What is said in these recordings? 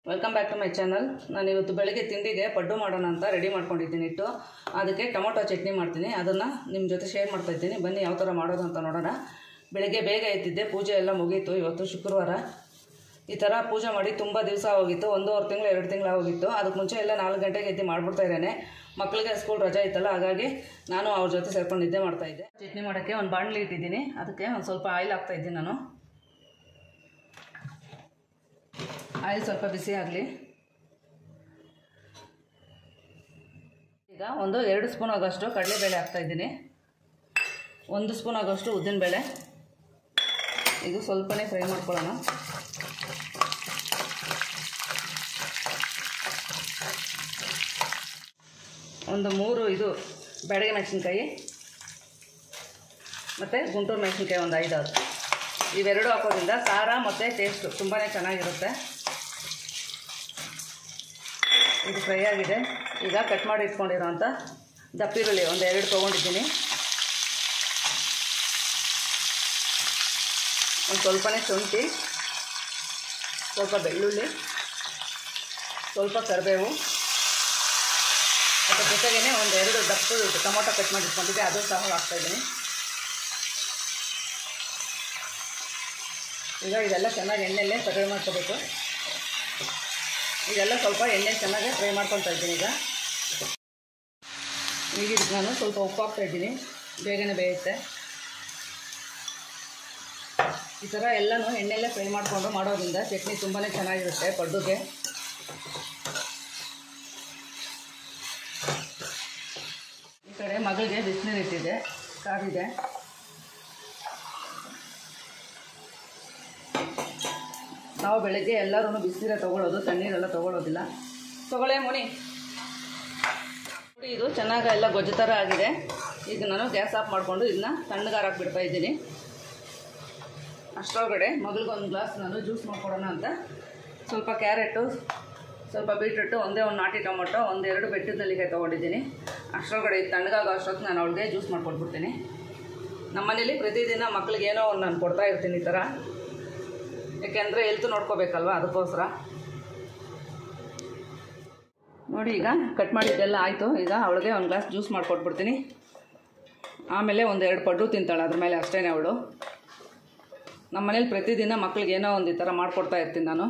welcome back to my channel ನಾನು ಇವತ್ತು ಬೆಳಗ್ಗೆ ತಿಂಡಿಗೆ ಪಡ್ಡು ಮಾಡೋಣ ಅಂತ ರೆಡಿ ಮಾಡ್ಕೊಂಡಿದ್ದೀನಿ ಇಟ್ಟು ಅದಕ್ಕೆ ಟೊಮೊಟೊ ಚಟ್ನಿ ಮಾಡ್ತೀನಿ ಅದನ್ನು ನಿಮ್ಮ ಜೊತೆ ಶೇರ್ ಮಾಡ್ತಾ ಇದ್ದೀನಿ ಬನ್ನಿ ಯಾವ ಥರ ಮಾಡೋದು ಅಂತ ನೋಡೋಣ ಬೆಳಗ್ಗೆ ಬೇಗ ಎತ್ತಿದ್ದೆ ಪೂಜೆ ಎಲ್ಲ ಮುಗೀತು ಇವತ್ತು ಶುಕ್ರವಾರ ಈ ಥರ ಪೂಜೆ ಮಾಡಿ ತುಂಬ ದಿವಸ ಹೋಗಿತ್ತು ಒಂದೂವರೆ ತಿಂಗಳು ಎರಡು ತಿಂಗಳು ಹೋಗಿತ್ತು ಅದಕ್ಕೆ ಮುಂಚೆ ಎಲ್ಲ ನಾಲ್ಕು ಗಂಟೆಗೆ ಎದ್ದು ಮಾಡ್ಬಿಡ್ತಾ ಇದ್ದೇನೆ ಮಕ್ಕಳಿಗೆ ಸ್ಕೂಲ್ ರಜೆ ಇತ್ತಲ್ಲ ಹಾಗಾಗಿ ನಾನು ಅವ್ರ ಜೊತೆ ಸೇರ್ಕೊಂಡು ನಿದ್ದೆ ಮಾಡ್ತಾಯಿದ್ದೆ ಚಟ್ನಿ ಮಾಡೋಕ್ಕೆ ಒಂದು ಬಾಣಲಿ ಇಟ್ಟಿದ್ದೀನಿ ಅದಕ್ಕೆ ಒಂದು ಸ್ವಲ್ಪ ಆಯಿಲ್ ಹಾಕ್ತಾ ಇದ್ದೀನಿ ನಾನು ಆಯಿಲ್ ಸ್ವಲ್ಪ ಬಿಸಿ ಆಗಲಿ ಈಗ ಒಂದು ಎರಡು ಸ್ಪೂನ್ ಆಗೋಷ್ಟು ಕಡಲೆಬೇಳೆ ಹಾಕ್ತಾಯಿದ್ದೀನಿ ಒಂದು ಸ್ಪೂನ್ ಆಗೋಷ್ಟು ಉದ್ದಿನಬೇಳೆ ಇದು ಸ್ವಲ್ಪನೇ ಫ್ರೈ ಮಾಡ್ಕೊಳ್ಳೋಣ ಒಂದು ಮೂರು ಇದು ಬೆಳಗ್ಗೆ ಮೆಣಸಿನ್ಕಾಯಿ ಮತ್ತು ಗುಂಟೂರು ಮೆಣಸಿನ್ಕಾಯಿ ಒಂದು ಐದಾರು ಇವೆರಡು ಹಾಕೋದ್ರಿಂದ ಖಾರ ಮತ್ತು ಟೇಸ್ಟು ತುಂಬಾ ಚೆನ್ನಾಗಿರುತ್ತೆ ಇದು ಫ್ರೈ ಆಗಿದೆ ಈಗ ಕಟ್ ಮಾಡಿ ಇಟ್ಕೊಂಡಿರೋಂಥ ದಪ್ಪಿರುಳ್ಳಿ ಒಂದು ಎರಡು ತೊಗೊಂಡಿದ್ದೀನಿ ಒಂದು ಸ್ವಲ್ಪನೇ ಶುಂಠಿ ಸ್ವಲ್ಪ ಬೆಳ್ಳುಳ್ಳಿ ಸ್ವಲ್ಪ ಕರಿಬೇವು ಅದ್ರ ಜೊತೆಗೇ ಒಂದು ಎರಡು ದಪ್ಪು ಟೊಮೊಟೊ ಕಟ್ ಮಾಡಿ ಇಟ್ಕೊಂಡಿದ್ದೆ ಅದು ಸಹ ಹಾಕ್ತಾಯಿದ್ದೀನಿ ಈಗ ಇದೆಲ್ಲ ಚೆನ್ನಾಗಿ ಎಣ್ಣೆಯಲ್ಲೇ ಫ್ರೈ ಮಾಡ್ಕೋಬೇಕು ಇದೆಲ್ಲ ಸ್ವಲ್ಪ ಎಣ್ಣೆ ಚೆನ್ನಾಗಿ ಫ್ರೈ ಮಾಡ್ಕೊತಾ ಇದ್ದೀನಿ ಈಗ ಈಗ ಇದಕ್ಕೆ ನಾನು ಸ್ವಲ್ಪ ಉಪ್ಪು ಹಾಕ್ತಾ ಇದ್ದೀನಿ ಬೇಗನೆ ಬೇಯುತ್ತೆ ಈ ಥರ ಎಲ್ಲನೂ ಎಣ್ಣೆಯಲ್ಲೇ ಫ್ರೈ ಮಾಡಿಕೊಂಡು ಮಾಡೋದ್ರಿಂದ ಚಟ್ನಿ ತುಂಬಾ ಚೆನ್ನಾಗಿರುತ್ತೆ ಪಡ್ಡುಗೆ ಈ ಕಡೆ ಮಗಳಿಗೆ ಬಿಸಿನೀರು ಇಟ್ಟಿದೆ ಕಾದಿದೆ ನಾವು ಬೆಳಗ್ಗೆ ಎಲ್ಲರೂ ಬಿಸಿನೀರೇ ತೊಗೊಳ್ಳೋದು ತಣ್ಣೀರೆಲ್ಲ ತೊಗೊಳ್ಳೋದಿಲ್ಲ ತೊಗೊಳ್ಳೇ ಮುನಿ ನೋಡಿ ಇದು ಚೆನ್ನಾಗಿ ಎಲ್ಲ ಗೊಜ್ಜು ಥರ ಆಗಿದೆ ಈಗ ನಾನು ಗ್ಯಾಸ್ ಆಫ್ ಮಾಡಿಕೊಂಡು ಇದನ್ನ ತಣ್ಣಗಾರ ಹಾಕ್ಬಿಡ್ತಾ ಇದ್ದೀನಿ ಅಷ್ಟರೊಳಗಡೆ ಮಗಳಿಗೊಂದು ಗ್ಲಾಸ್ ನಾನು ಜ್ಯೂಸ್ ಮಾಡ್ಕೊಡೋಣ ಅಂತ ಸ್ವಲ್ಪ ಕ್ಯಾರೆಟು ಸ್ವಲ್ಪ ಬೀಟ್ರೂಟು ಒಂದೇ ಒಂದು ನಾಟಿ ಟೊಮೊಟೊ ಒಂದು ಎರಡು ಬೆಟ್ಟದ ನೆಲ್ಲಿಕಾಯಿ ತೊಗೊಂಡಿದ್ದೀನಿ ಅಷ್ಟರೊಳಗಡೆ ಇದು ತಣ್ಣಗಾಗೋ ಅಷ್ಟೊತ್ತು ನಾನು ಅವಳಿಗೆ ಜ್ಯೂಸ್ ಮಾಡ್ಕೊಟ್ಬಿಡ್ತೀನಿ ನಮ್ಮ ಮನೇಲಿ ಪ್ರತಿದಿನ ಮಕ್ಳಿಗೆ ಏನೋ ಒಂದು ನಾನು ಕೊಡ್ತಾ ಇರ್ತೀನಿ ಈ ಥರ ಯಾಕೆಂದರೆ ಎಲ್ತು ನೋಡ್ಕೋಬೇಕಲ್ವ ಅದಕ್ಕೋಸ್ಕರ ನೋಡಿ ಈಗ ಕಟ್ ಮಾಡಿದ್ದೆಲ್ಲ ಆಯಿತು ಈಗ ಅವಳಿಗೆ ಒಂದು ಗ್ಲಾಸ್ ಜ್ಯೂಸ್ ಮಾಡಿಕೊಟ್ಬಿಡ್ತೀನಿ ಆಮೇಲೆ ಒಂದು ಎರಡು ಪಡ್ಡು ತಿಂತಾಳೆ ಅದ್ರ ಮೇಲೆ ಅಷ್ಟೇ ಅವಳು ನಮ್ಮ ಮನೇಲಿ ಪ್ರತಿದಿನ ಮಕ್ಳಿಗೆ ಏನೋ ಒಂದು ಈ ಥರ ಮಾಡಿಕೊಡ್ತಾ ಇರ್ತೀನಿ ನಾನು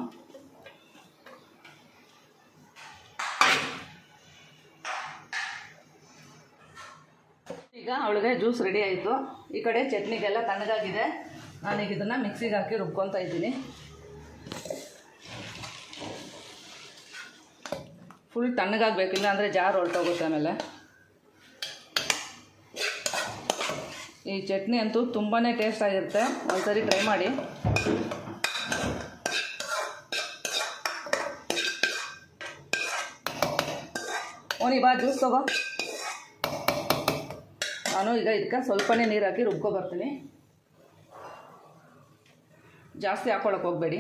ಈಗ ಅವಳಿಗೆ ಜ್ಯೂಸ್ ರೆಡಿ ಆಯಿತು ಈ ಕಡೆ ಚಟ್ನಿಗೆಲ್ಲ ತಣ್ಣಗಾಗಿದೆ ನಾನೀಗ ಇದನ್ನು ಮಿಕ್ಸಿಗೆ ಹಾಕಿ ರುಬ್ಕೊತಾ ಇದ್ದೀನಿ ಫುಲ್ ತಣ್ಣಗಾಗಬೇಕಿಲ್ಲ ಅಂದರೆ ಜಾರ್ ಹೊರಟೋಗುತ್ತೆ ಆಮೇಲೆ ಈ ಚಟ್ನಿ ಅಂತೂ ತುಂಬಾ ಟೇಸ್ಟ್ ಆಗಿರುತ್ತೆ ಒಂದ್ಸರಿ ಟ್ರೈ ಮಾಡಿ ಓನಿ ಬಾ ಜ್ಯೂಸ್ ತಗೋ ನಾನು ಈಗ ಇದಕ್ಕೆ ಸ್ವಲ್ಪನೇ ನೀರು ಹಾಕಿ ರುಬ್ಕೊ ಬರ್ತೀನಿ ಜಾಸ್ತಿ ಹಾಕ್ಕೊಳಕ್ಕೆ ಹೋಗಬೇಡಿ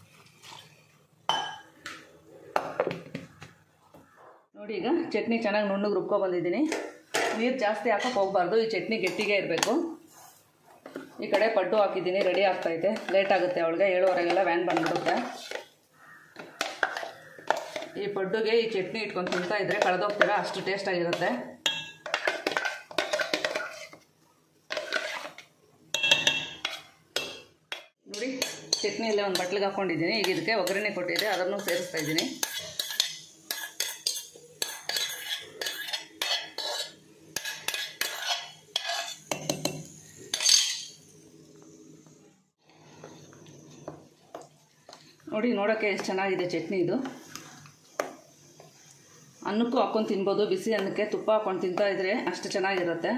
ನೋಡಿ ಈಗ ಚಟ್ನಿ ಚೆನ್ನಾಗಿ ನುಣ್ಣಗೆ ರುಬ್ಕೊ ಬಂದಿದ್ದೀನಿ ನೀರು ಜಾಸ್ತಿ ಹಾಕೋಕೆ ಹೋಗಬಾರ್ದು ಈ ಚಟ್ನಿ ಗಟ್ಟಿಗೆ ಇರಬೇಕು ಈ ಕಡೆ ಪಡ್ಡು ಹಾಕಿದ್ದೀನಿ ರೆಡಿ ಆಗ್ತೈತೆ ಲೇಟ್ ಆಗುತ್ತೆ ಅವಳಿಗೆ ಏಳುವರೆಗೆಲ್ಲ ವ್ಯಾನ್ ಬಂದ್ಬಿಡುತ್ತೆ ಈ ಪಡ್ಡುಗೆ ಈ ಚಟ್ನಿ ಇಟ್ಕೊಂಡು ತಿಂತಾ ಇದ್ದರೆ ಕಳೆದೋಗ್ತೀರಾ ಅಷ್ಟು ಟೇಸ್ಟಾಗಿರುತ್ತೆ ನೋಡಿ ಚಟ್ನಿಯಲ್ಲೇ ಒಂದು ಬಟ್ಲಿಗೆ ಹಾಕ್ಕೊಂಡಿದ್ದೀನಿ ಈಗ ಇದಕ್ಕೆ ಒಗ್ಗರಣೆ ಕೊಟ್ಟಿದ್ದೆ ಅದನ್ನು ಸೇರಿಸ್ತಾ ಇದ್ದೀನಿ ನೋಡಿ ನೋಡೋಕ್ಕೆ ಎಷ್ಟು ಚೆನ್ನಾಗಿದೆ ಚಟ್ನಿ ಇದು ಅನ್ನಕ್ಕೂ ಹಾಕ್ಕೊಂಡು ತಿನ್ಬೋದು ಬಿಸಿ ಅನ್ನಕ್ಕೆ ತುಪ್ಪ ಹಾಕ್ಕೊಂಡು ತಿಂತಾ ಇದ್ರೆ ಅಷ್ಟು ಚೆನ್ನಾಗಿರುತ್ತೆ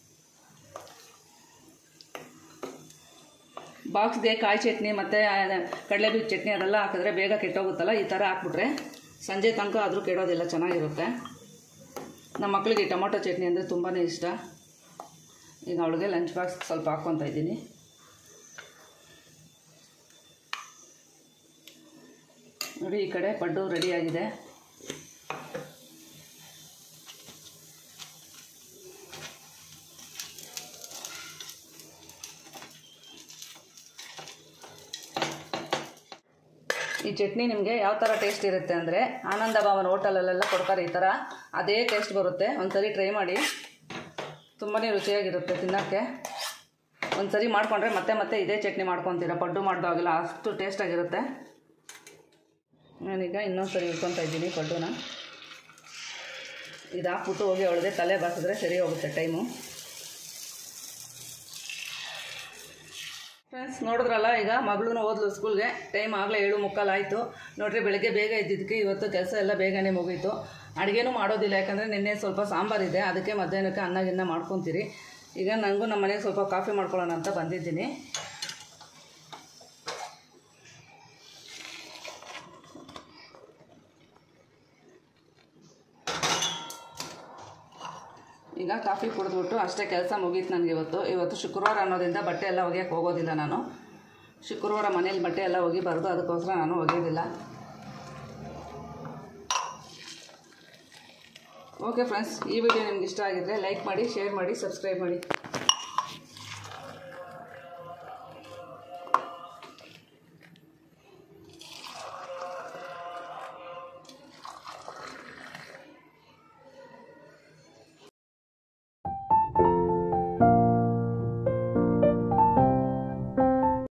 ಬಾಕ್ಸ್ಗೆ ಕಾಯಿ ಚಟ್ನಿ ಮತ್ತು ಕಡಲೆಬೀಜ ಚಟ್ನಿ ಅದೆಲ್ಲ ಹಾಕಿದ್ರೆ ಬೇಗ ಕೆಟ್ಟೋಗುತ್ತಲ್ಲ ಈ ಥರ ಹಾಕ್ಬಿಟ್ರೆ ಸಂಜೆ ತನಕ ಆದರೂ ಕೆಡೋದಿಲ್ಲ ಚೆನ್ನಾಗಿರುತ್ತೆ ನಮ್ಮ ಮಕ್ಕಳಿಗೆ ಟೊಮೊಟೊ ಚಟ್ನಿ ಅಂದರೆ ತುಂಬಾ ಇಷ್ಟ ಈಗ ಅವಳಿಗೆ ಲಂಚ್ ಬಾಕ್ಸ್ ಸ್ವಲ್ಪ ಹಾಕ್ಕೊತಾ ಇದ್ದೀನಿ ನೋಡಿ ಈ ಕಡೆ ಪಡ್ಡು ರೆಡಿಯಾಗಿದೆ ಈ ಚಟ್ನಿ ನಿಮಗೆ ಯಾವ ಥರ ಟೇಸ್ಟ್ ಇರುತ್ತೆ ಅಂದರೆ ಆನಂದ ಭವನ್ ಹೋಟೆಲಲ್ಲೆಲ್ಲ ಕೊಡ್ತಾರೆ ಈ ಥರ ಅದೇ ಟೇಸ್ಟ್ ಬರುತ್ತೆ ಒಂದ್ಸರಿ ಟ್ರೈ ಮಾಡಿ ತುಂಬಾ ರುಚಿಯಾಗಿರುತ್ತೆ ತಿನ್ನೋಕ್ಕೆ ಒಂದ್ಸರಿ ಮಾಡಿಕೊಂಡ್ರೆ ಮತ್ತೆ ಮತ್ತೆ ಇದೇ ಚಟ್ನಿ ಮಾಡ್ಕೊತೀರ ಪಡ್ಡು ಮಾಡಿದಾಗೆಲ್ಲ ಅಷ್ಟು ಟೇಸ್ಟಾಗಿರುತ್ತೆ ನಾನೀಗ ಇನ್ನೊಂದು ಸರಿ ಇಟ್ಕೊತಾ ಇದ್ದೀನಿ ಪಡ್ಡುನ ಇದು ಹಾಕ್ಬಿಟ್ಟು ಹೋಗಿ ಅವಳಿಗೆ ತಲೆ ಬಾಸಿದ್ರೆ ಸರಿ ಹೋಗುತ್ತೆ ಟೈಮು ಫ್ರೆಂಡ್ಸ್ ನೋಡಿದ್ರಲ್ಲ ಈಗ ಮಗಳೂ ಓದ್ಲು ಸ್ಕೂಲ್ಗೆ ಟೈಮ್ ಆಗಲೇ ಏಳು ಮುಕ್ಕಾಲು ಆಯಿತು ನೋಡ್ರಿ ಬೆಳಗ್ಗೆ ಬೇಗ ಇದ್ದಿದ್ದಕ್ಕೆ ಇವತ್ತು ಕೆಲಸ ಎಲ್ಲ ಬೇಗನೆ ಮುಗೀತು ಅಡುಗೆನೂ ಮಾಡೋದಿಲ್ಲ ಯಾಕಂದರೆ ನಿನ್ನೆ ಸ್ವಲ್ಪ ಸಾಂಬಾರಿದೆ ಅದಕ್ಕೆ ಮಧ್ಯಾಹ್ನಕ್ಕೆ ಅನ್ನ ಗಿನ್ನ ಮಾಡ್ಕೊತೀರಿ ಈಗ ನನಗೂ ನಮ್ಮ ಮನೆಗೆ ಸ್ವಲ್ಪ ಕಾಫಿ ಮಾಡ್ಕೊಳ್ಳೋಣ ಅಂತ ಬಂದಿದ್ದೀನಿ ಈಗ ಕಾಫಿ ಕುಡಿದ್ಬಿಟ್ಟು ಅಷ್ಟೇ ಕೆಲಸ ಮುಗೀತು ನನಗೆ ಇವತ್ತು ಇವತ್ತು ಶುಕ್ರವಾರ ಅನ್ನೋದ್ರಿಂದ ಬಟ್ಟೆ ಎಲ್ಲ ಒಗೆಯೋಕ್ಕೆ ಹೋಗೋದಿಲ್ಲ ನಾನು ಶುಕ್ರವಾರ ಮನೇಲಿ ಬಟ್ಟೆ ಎಲ್ಲ ಒಗಿಬಾರ್ದು ಅದಕ್ಕೋಸ್ಕರ ನಾನು ಒಗೆಯೋದಿಲ್ಲ ಓಕೆ ಫ್ರೆಂಡ್ಸ್ ಈ ವಿಡಿಯೋ ನಿಮ್ಗೆ ಇಷ್ಟ ಆಗಿದ್ದರೆ ಲೈಕ್ ಮಾಡಿ ಶೇರ್ ಮಾಡಿ ಸಬ್ಸ್ಕ್ರೈಬ್ ಮಾಡಿ